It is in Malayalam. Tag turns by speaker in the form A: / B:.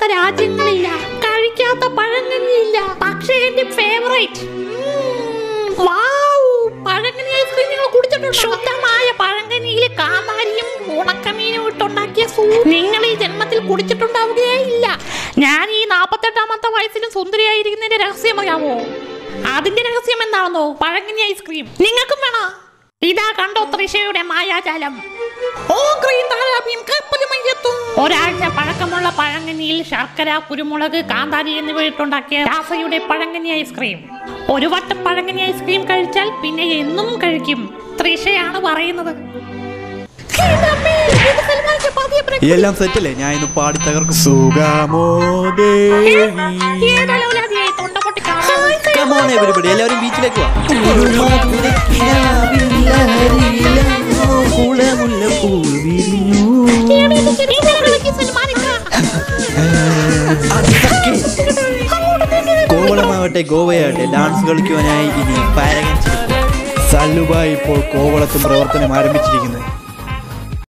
A: രാജ്യങ്ങളില്ല കഴിക്കാത്ത പഴങ്കഞ്ഞിയില്ല പക്ഷേ എന്റെ ഫേവറേറ്റ് പഴങ്കഞ്ഞി ഐസ്ക്രീം നിങ്ങൾ കുടിച്ചിട്ടുണ്ട് ശുദ്ധമായ പഴങ്കഞ്ഞിയിൽ കാന്താരിയും ഉണക്കമീനും ഇട്ടുണ്ടാക്കിയ സൂപ്പ് നിങ്ങൾ ഈ ജന്മത്തിൽ കുടിച്ചിട്ടുണ്ടാവുകയേ ഇല്ല ഞാൻ ഈ നാപ്പത്തെട്ടാമത്തെ വയസ്സിലും സുന്ദരിയായിരിക്കുന്നതിന്റെ രഹസ്യം അറിയാമോ അതിന്റെ രഹസ്യം എന്താണെന്നോ പഴങ്കഞ്ഞി ഐസ്ക്രീം നിങ്ങൾക്കും വേണോ ഇതാ കണ്ടോ തൃശയുടെ മായാജാലം ഓ ഗ്രീൻ താരാപ്യം കപ്പലുമയ്യെത്തും ഒരാഴ്ച പഴക്കമുള്ള പഴങ്കഞ്ഞിയിൽ ശർക്കര കുരുമുളക് കാന്താരി എന്നിവ ഇട്ടുണ്ടാക്കിയ രാസയുടെ പഴങ്കഞ്ഞി ഐസ്ക്രീം ഒരു വട്ടം പഴങ്കഞ്ഞി ഐസ്ക്രീം കഴിച്ചാൽ പിന്നെ എന്നും കഴിക്കും തൃശയാണ് പറയുന്നത്
B: എല്ലാം സെറ്റല്ലേ ഞാൻ ഇന്ന് പാടി തകർക്കും സുഖമോ ദേവി
A: ഏതലോലാതിയായി തൊണ്ട പൊട്ടി കാണാൻ
B: Come on everybody, എല്ലാവരും ബീച്ചിലേക്ക് വാ കോവളമാവട്ടെ ഗോവയാവട്ടെ ഡാൻസ് കളിക്കുവാനായി ഇനി പാരഗൻ സല്ലുബായി ഇപ്പോൾ കോവളത്തും പ്രവർത്തനം ആരംഭിച്ചിരിക്കുന്നത്